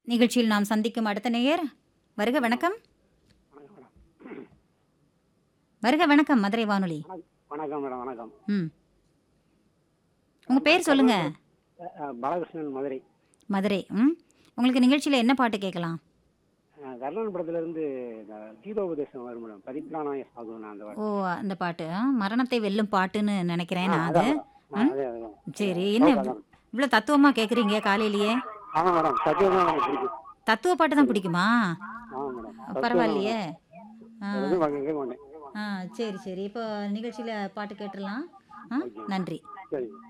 நிகழ்ச்சியில் நாம் சந்திக்கும் அடுத்த நேயர் வருக வணக்கம் வருக வணக்கம் மதுரை வானொலி வணக்கம் மேடம் வணக்கம் ம் உங்கள் பேர் சொல்லுங்க அஹ், அஹ், பாலகிருஷ்ணன் மதுரை மதுரை ம் உங்களுக்கு நிகழ்ச்சியில் என்ன பாட்டு கேட்கலாம் அஹ், கர்ணன் படத்துல இருந்து இந்த கீதோபதேசம் வரும் மேடம் பதிப்ராணாய சாகுனா அந்த பாட்டு. ஓ அந்த பாட்டு ஆ, மரணத்தை வெல்லும் பாட்டுன்னு நினைக்கிறேன் நான் அது அதான் மேடம். அதே அதே சரி என்ன இவ்வளோ தத்துவமாக கேட்குறீங்க காலையிலேயே ஆமா மேடம் சத்தியமா எனக்கு பிடிக்கும் தத்துவ பாட்டு தான் பிடிக்குமா ஆமா மேடம் பரவாயில்லையே ஆ எதுவும் வாங்க கேட்க மாட்டேன் ஆ சரி சரி இப்போ நிகழ்ச்சியில் பாட்டு கேட்டுடலாம் ஆ நன்றி சரி